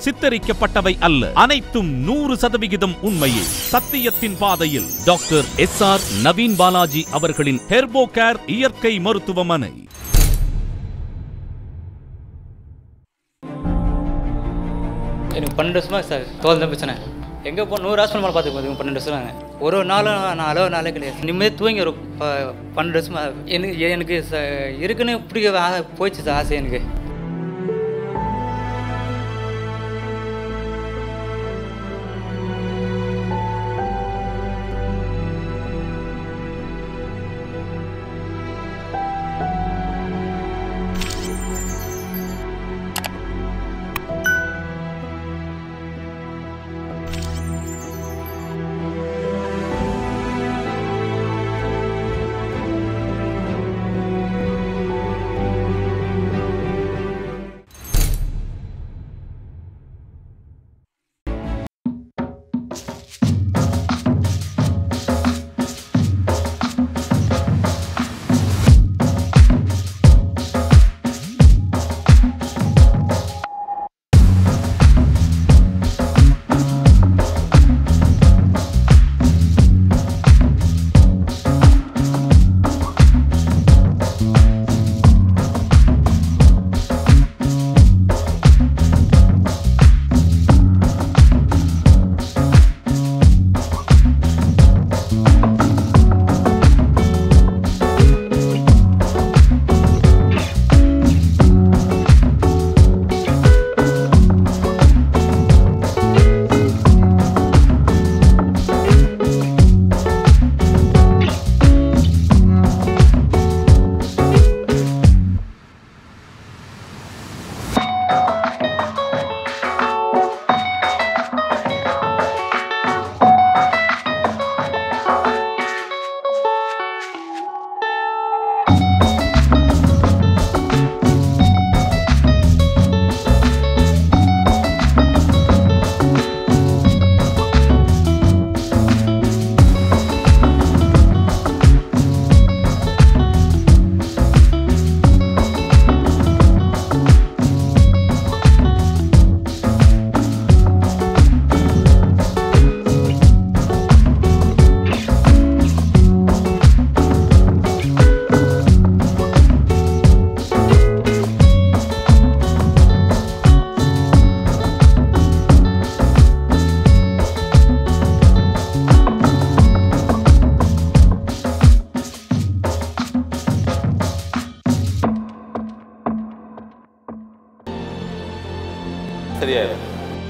சித்தரிக்கப்பட்டவை அல்ல அனைத்தும் நூறு சதவிகிதம் உண்மையே சத்தியத்தின் பாதையில் doctor S R Naveen Balaji அவர்களின் ஹெர்போ கேர் இயற்கை மருத்துவமனை எனக்கு பன்னெண்டு வருஷமா சார் தோல் தான் பிரச்சனை எங்கே போ நூறு ஹாஸ்பிட்டல் மேலே பார்த்துக்கோங்க பன்னெண்டு வருஷம் ஒரு ஒரு நாளும் நான் அளவு நாளே கிடையாது நிம்மதியாக தூங்கி ஒரு ப- பன்னெண்டு வருஷமா எனக்கு எனக்கு ச- இருக்குன்னு பிடிக்க ஆ- போயிடுச்சு சார் ஆசை எனக்கு சரியாயிடும்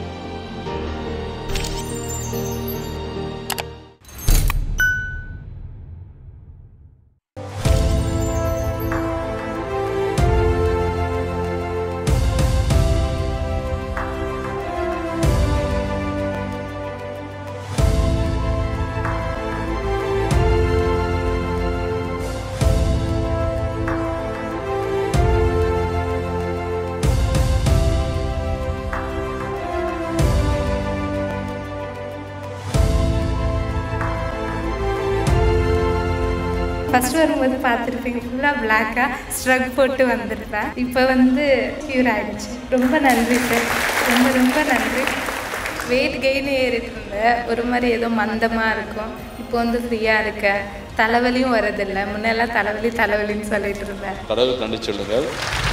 ஃபர்ஸ்ட் வரும்போது பார்த்துருப்பீங்க ஃபுல்லாக பிளாக்காக ஸ்ட்ரக் போட்டு வந்திருப்பேன் இப்போ வந்து க்யூர் ஆயிடுச்சு ரொம்ப நன்றி சார் ரொம்ப ரொம்ப நன்றி வெயிட் கெயின் ஏறிட்டு இருந்தேன் ஒரு மாதிரி ஏதோ மந்தமாக இருக்கும் இப்போ வந்து ஃப்ரீயாக இருக்க தலைவலியும் வரதில்லை முன்னெல்லாம் தலைவலி தலைவலின்னு சொல்லிட்டு இருந்தேன் கடவுள் கண்டு சொல்லுங்கள்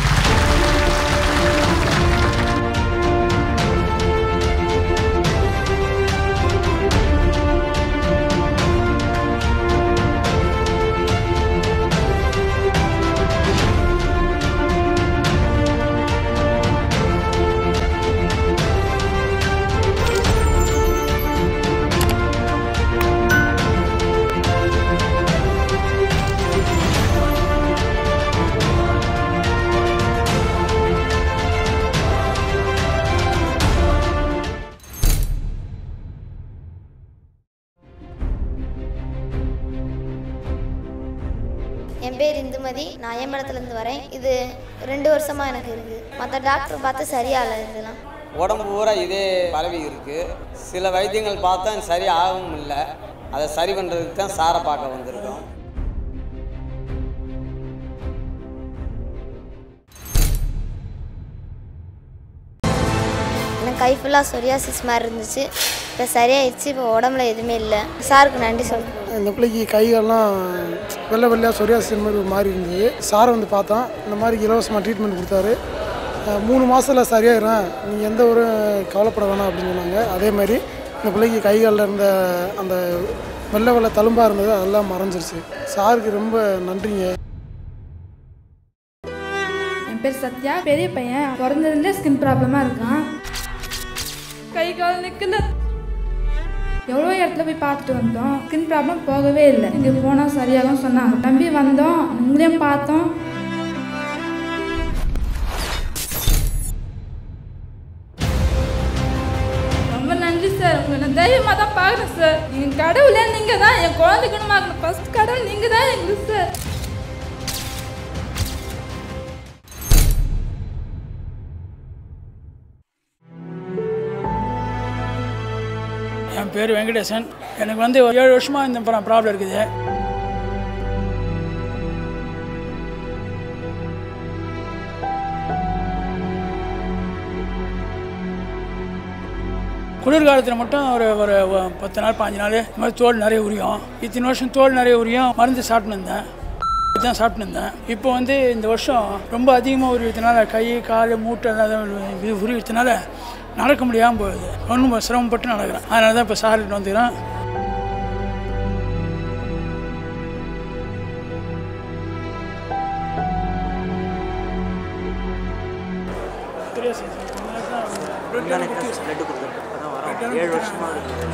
என் பேர் இந்துமதி நான் ஏமடத்துலேருந்து வரேன் இது ரெண்டு வருஷமாக எனக்கு இருக்குது மற்ற டாக்டர் பார்த்து சரியாகல இதெல்லாம் உடம்பு பூரா இதே பரவி இருக்குது சில வைத்தியங்கள் பார்த்தா சரி ஆகவும் இல்லை அதை சரி பண்ணுறதுக்கு தான் சாரை பார்க்க வந்திருக்கோம் எனக்கு கை ஃபுல்லாக சொரியாசிஸ் மாதிரி இருந்துச்சு இப்போ சரியாயிடுச்சு இப்போ உடம்புல எதுவுமே இல்லை சாருக்கு நன்றி சொல்கிறேன் இந்த பிள்ளைக்கு கைகள்லாம் வெள்ளை வெள்ளையாக சொரியாசிஸ் மாதிரி ஒரு மாதிரி இருந்தது சாரை வந்து பார்த்தோம் இந்த மாதிரி இலவசமாக ட்ரீட்மெண்ட் கொடுத்தாரு அஹ் மூணு மாதத்தில் சரியாயிரும் நீங்கள் எந்த ஒரு கவலைப்பட வேணாம் அப்படின்னு சொன்னாங்க அதே மாதிரி இந்த பிள்ளைக்கு கைகளில் இருந்த அந்த வெள்ளை வெள்ளை தழும்பாக இருந்தது அதெல்லாம் மறைஞ்சிருச்சு சாருக்கு ரொம்ப நன்றிங்க என் பேர் சத்யா பெரிய பையன் பிறந்ததுலேயே ஸ்கின் ப்ராப்ளமாக இருக்கான் கை கால் நிற்கல எவ்வளோ இடத்துல போய் பார்த்துட்டு வந்தோம் ஸ்கின் ப்ராப்ளம் போகவே இல்லை இங்கே போனால் சரியாகும் சொன்னாங்க நம்பி வந்தோம் உங்களையும் பார்த்தோம் ரொம்ப நன்றி சார் உங்களை நான் தைரியமாக தான் பார்க்குறேன் சார் என் கடவுளே நீங்கள் தான் என் குழந்தை குணமாக்கணும் ஃபர்ஸ்ட் கடவுள் நீங்கள் தான் எங்களுக்கு சார் என் பேர் வெங்கடேசன் எனக்கு வந்து ஒரு ஏழு வருஷமாக இந்த ப்ராப்ளம் இருக்குது குளிர்காலத்தில் மட்டும் ஒரு ஒரு ஒ- பத்து நாள் பாஞ்சு நாள் இந்த மாதிரி தோல் நிறைய உரியும் இத்தனை வருஷம் தோல் நிறைய உரியும் மருந்து சாப்பிட்டு இருந்தேன் தான் சாப்பிட்டு இருந்தேன் இப்போ வந்து இந்த வருஷம் ரொம்ப அதிகமாக உருவித்தனால கை கால் மூட்டை எல்லாம் உருவித்தனால நடக்க முடியாமல் போகுது ஒன்றும் சிரமப்பட்டு நடக்கிறேன் அதனால தான் இப்போ சார்கிட்ட வந்துக்கிறேன் ஏழு வருஷமா இருக்கு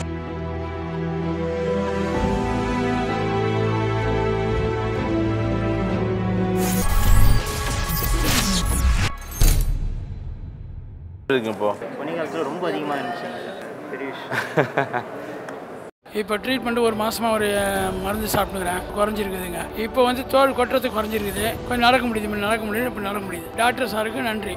இருக்கு இப்போ பனிக்காலத்தில் ரொம்ப அதிகமாக இருந்துச்சு பெரிய விஷயம் இப்போ ட்ரீட்மெண்ட் ஒரு மாசமா ஒரு மருந்து சாப்பிட்டுக்கிறேன் குறைஞ்சிருக்குதுங்க இப்போ வந்து தோல் கொட்டுறது குறைஞ்சிருக்குது கொஞ்சம் நடக்க முடியுது முன்ன நடக்க முடியுது இப்போ நடக்க முடியுது டாக்டர் சாருக்கு நன்றி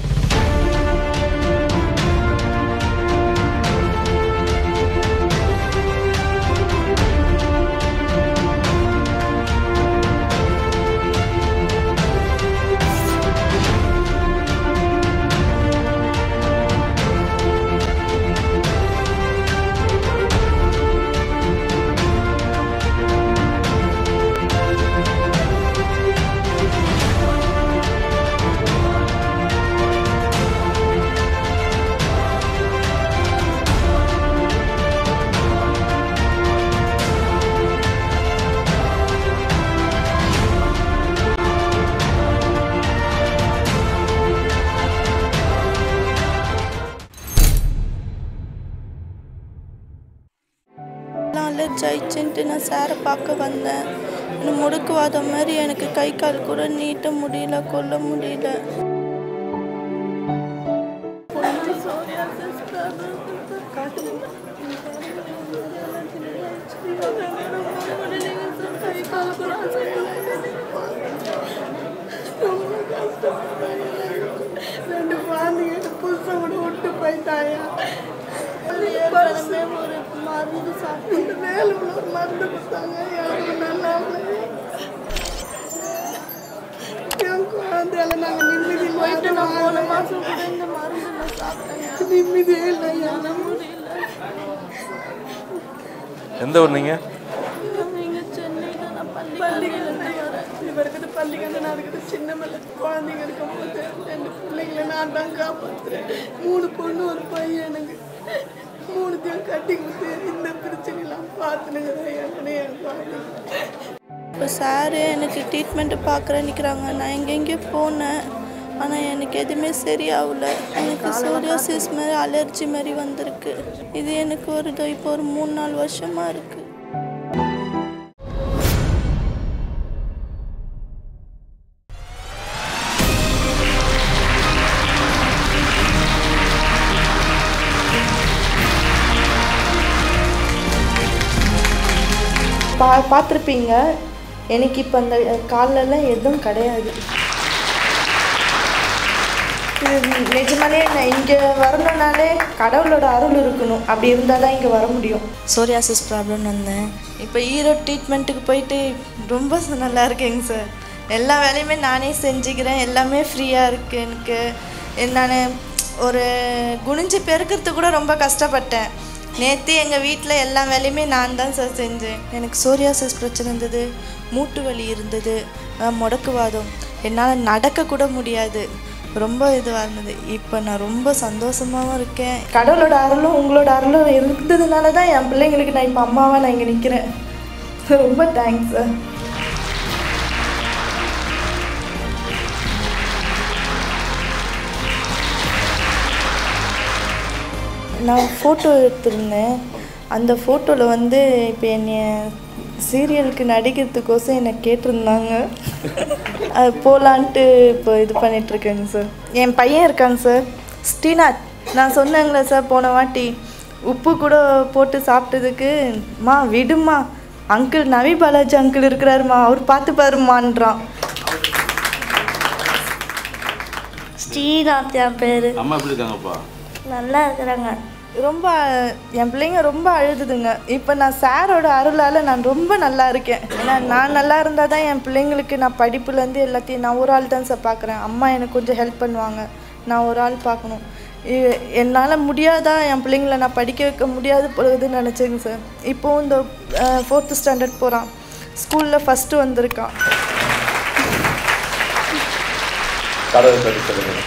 அலர்ஜி ஆயிடுச்சுன்ட்டு நான் சாரை பார்க்க வந்தேன் எனக்கு முடுக்குவாதம் மாதிரி எனக்கு கை கால் கூட நீட்ட முடியல கொல்ல முடியல ரெண்டு குழந்தைங்க புதுசாக கூட விட்டு போயிட்டாயா ஏற்கனவே ஒரு மருந்து சாப்பிட்டு மேலே உள்ள ஒரு மருந்து கொடுத்தாங்க எனக்கு நல்லா இல்லை. என் குழந்தையால நாங்கள் நிம்மதி போயிட்டு நான் போன மாதம் கூட இந்த மருந்து நான் சாப்பிட்டேன் நிம்மதியே இல்லை என்னால் முடியல எந்த ஊர் நீங்க இங்கே சென்னையில் நான் பள்ளியிலேருந்து வரேன் இவருக்கு பள்ளிக்கண்டு நான் அதுக்கிட்ட சின்ன மேலே குழந்தைங்க இருக்கும்போது ரெண்டு பிள்ளைங்களை நான் தான் காப்பாற்றுறேன் மூணு பொண்ணு ஒரு பையன் எனக்கு மூணுத்தையும் கட்டி கொடுத்து இந்த பிரச்சனையெல்லாம் பார்த்துனுங்கிறேன் என்னன்னு எனக்கு பாருங்க இப்போ சாரு எனக்கு ட்ரீட்மெண்ட்டு பார்க்குற நிற்கிறாங்க நான் எங்கெங்கேயோ போனேன் ஆனால் எனக்கு எதுவுமே சரியாகல எனக்கு சோரியாசிஸ் மாதிரி அலர்ஜி மாதிரி வந்திருக்கு இது எனக்கு ஒரு இதோ இப்போ ஒரு மூணு நாலு வருஷமாக இருக்குது பா பார்த்துருப்பீங்க எனக்கு இப்போ அந்த கால்லெல்லாம் எதுவும் கிடையாது இது நிஜமாலே நான் இங்கே வரணுன்னாலே கடவுளோட அருள் இருக்கணும் அப்படி இருந்தால் தான் இங்கே வர முடியும் சோரியாசிஸ் ப்ராப்ளம் வந்தேன் இப்போ ஈரோடு ட்ரீட்மெண்ட்டுக்கு போயிட்டு ரொம்ப நல்லா இருக்கேங்க சார் எல்லா வேலையுமே நானே செஞ்சுக்கிறேன் எல்லாமே ஃப்ரீயாக இருக்குது எனக்கு நான் ஒரு குனிஞ்சு பெருக்கிறது கூட ரொம்ப கஷ்டப்பட்டேன் நேற்று எங்கள் வீட்டில் எல்லா வேலையுமே நான் தான் சார் செஞ்சேன் எனக்கு சோரியாசிஸ் பிரச்சனை இருந்தது மூட்டு வலி இருந்தது அஹ் முடக்குவாதம் என்னால் நடக்க கூட முடியாது ரொம்ப இதுவாக இருந்தது இப்போ நான் ரொம்ப சந்தோஷமாகவும் இருக்கேன் கடவுளோட அருளும் உங்களோட அருளும் இருந்ததுனால தான் என் பிள்ளைங்களுக்கு நான் இப்போ அம்மாவாக நான் இங்கே நிற்கிறேன் ரொம்ப தேங்க்ஸ் சார் நான் ஃபோட்டோ எடுத்திருந்தேன் அந்த ஃபோட்டோவில் வந்து இப்போ என்னை சீரியலுக்கு நடிக்கிறதுக்கோசம் என்னை கேட்டிருந்தாங்க அது போகலான்ட்டு இப்போ இது பண்ணிகிட்ருக்கேங்க சார் என் பையன் இருக்காங்க சார் ஸ்ரீநாத் நான் சொன்னேங்களே சார் போன வாட்டி உப்பு கூட போட்டு சாப்பிட்டதுக்கு மா விடுமா அங்கிள் நவி பாலாஜி அங்கிள் இருக்கிறாருமா அவர் பார்த்து பாருமான்றான் ஸ்ரீநாத் என் பேர் அம்மா எப்படி இருக்காங்கப்பா நல்லா இருக்கிறாங்க ரொம்ப என் பிள்ளைங்க ரொம்ப அழுதுதுங்க இப்போ நான் சாரோட அருளால் நான் ரொம்ப நல்லா இருக்கேன் ஏன்னா நான் நல்லா இருந்தால் தான் என் பிள்ளைங்களுக்கு நான் படிப்புலேருந்து எல்லாத்தையும் நான் ஒரு ஆள் தான் சார் பார்க்குறேன் அம்மா எனக்கு கொஞ்சம் ஹெல்ப் பண்ணுவாங்க நான் ஒரு ஆள் பார்க்கணும் இ- என்னால் முடியாதா என் பிள்ளைங்கள நான் படிக்க வைக்க முடியாது போகுதுன்னு நினச்சேங்க சார் இப்போவும் இந்த ஃபோர்த்து ஸ்டாண்டர்ட் போகிறான் ஸ்கூலில் ஃபஸ்ட்டு வந்திருக்கான் கடவுள் பற்றி சொல்லுங்க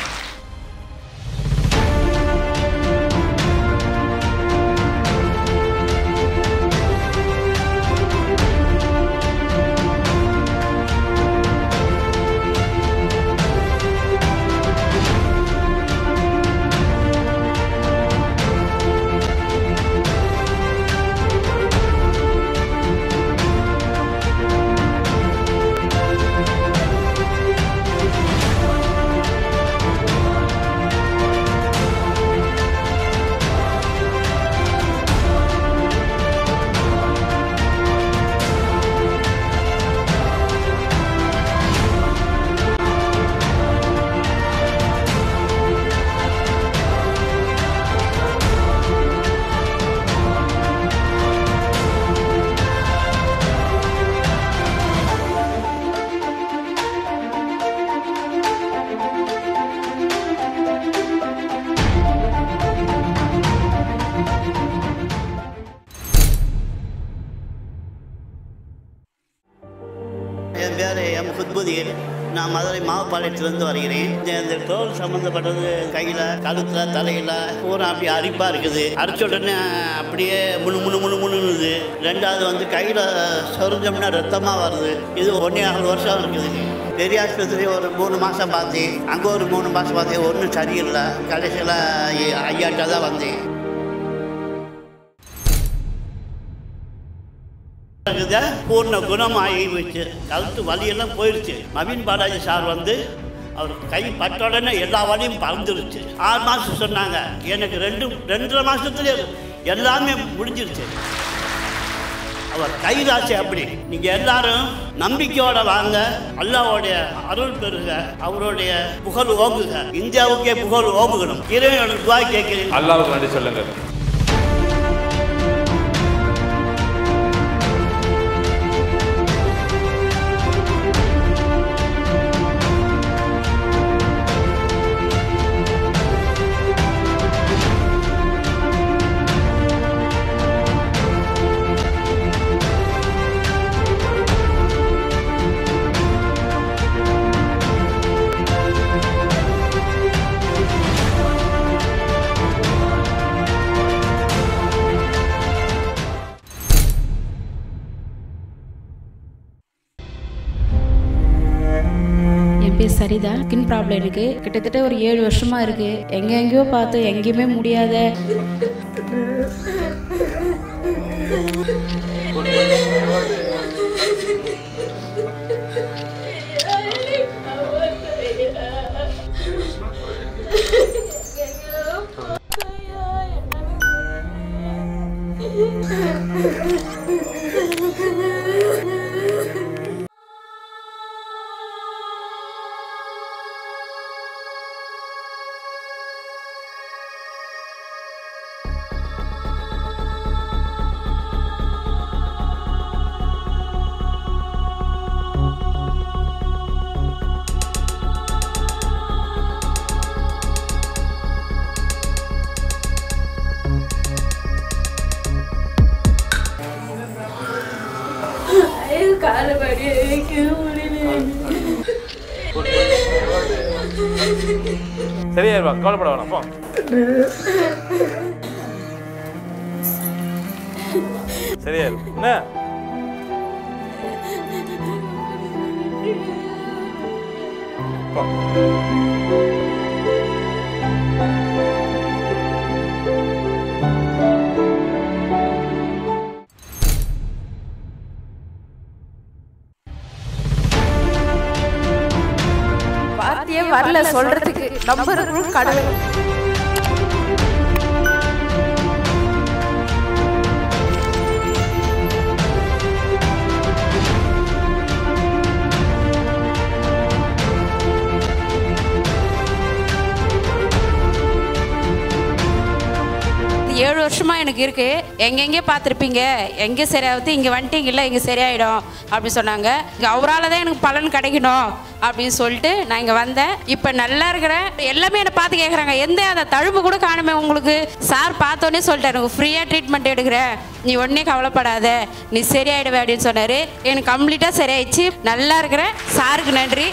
என் பேர் எம் குத்புதீன் நான் மதுரை மாவப்பாளையத்திலேருந்து வருகிறேன் இந்த இந்த தோல் சம்மந்தப்பட்டது கையில் கழுத்தில் தலையில் பூரா அப்படியே அரிப்பாக இருக்குது அரைச்ச உடனே அப்படியே முணு முணு முணு முணுங்குது ரெண்டாவது வந்து கையில் சொரிஞ்சோம்னா ரத்தமாக வருது இது ஒன்றே ஆறு வருஷம் இருக்குது பெரிய ஆஸ்பத்திரி ஒரு மூணு மாதம் பார்த்தேன் அங்கே ஒரு மூணு மாதம் பார்த்தேன் ஒன்றும் சரியில்லை கடைசியில் ஐயாட்ட தான் வந்தேன் இருக்குது பூர்ண குணம் ஆகி போச்சு கழுத்து வலியெல்லாம் போயிடுச்சு நவீன் பாலாஜி சார் வந்து அவர் கை பட்ட உடனே எல்லா வலியும் பறந்துருச்சு ஆறு மாதம் சொன்னாங்க எனக்கு ரெண்டு ரெண்டரை மாதத்துல எல்லாமே முடிஞ்சிருச்சு அவர் கைராசி அப்படி நீங்க எல்லாரும் நம்பிக்கையோட வாங்க அல்லாவோடைய அருள் பெறுக அவருடைய புகழ் ஓங்குக இந்தியாவுக்கே புகழ் ஓங்குகணும் இறைவனோட துவா கேட்கிறேன் அல்லாவுக்கு நன்றி சொல்லுங்க என் பேர் சரிதா ஸ்கின் ப்ராப்ளம் இருக்கு கிட்டத்தட்ட ஒரு ஏழு வருஷமா இருக்கு எங்க எங்கேயோ பார்த்து எங்கேயுமே முடியாத படிய வைக்க முடியல சரியாயிருவா கவலைப்பட வேணாம் போ சரியாயிரும் என்ன வார்த்தையே வரல சொல்றதுக்கு நம்புறதுக்கும் கடவுள் இது ஏழு வருஷமா எனக்கு இருக்கு எங்கெங்கே பார்த்துருப்பீங்க எங்கே சரியாகுது இங்கே வந்துட்டீங்கல்ல இங்கே சரியாயிடும் அப்படி சொன்னாங்க இங்கே அவரால் தான் எனக்கு பலன் கிடைக்கணும் அப்படின்னு சொல்லிட்டு நான் இங்கே வந்தேன் இப்போ நல்லா இருக்கிறேன் எல்லாமே என்னை பார்த்து கேட்குறாங்க எந்த அந்த தழும்பு கூட காணுமே உங்களுக்கு சார் பார்த்தோன்னே சொல்லிட்டாரு எனக்கு ஃப்ரீயாக ட்ரீட்மெண்ட் எடுக்கிறேன் நீ உடனே கவலைப்படாத நீ சரியாயிடுவே அப்படின்னு சொன்னார் எனக்கு கம்ப்ளீட்டாக சரியாயிடுச்சு நல்லா இருக்கிறேன் சாருக்கு நன்றி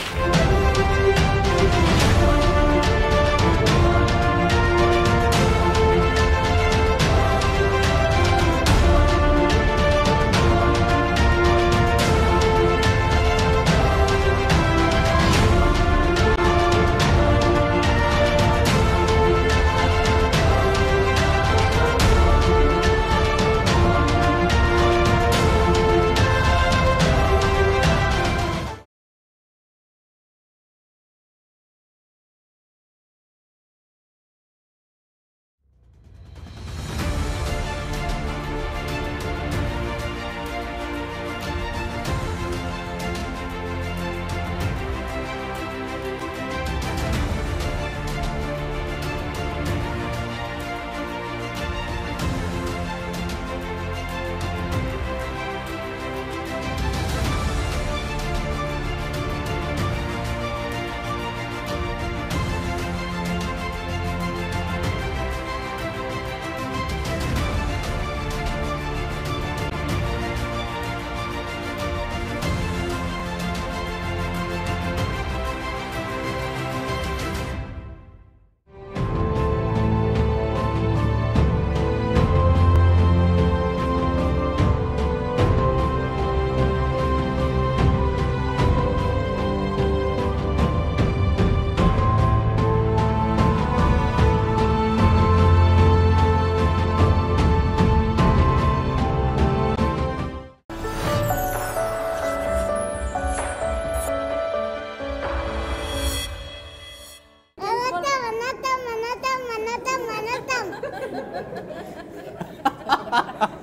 வணக்கம் வணக்கம் வணக்கம் வணக்கம்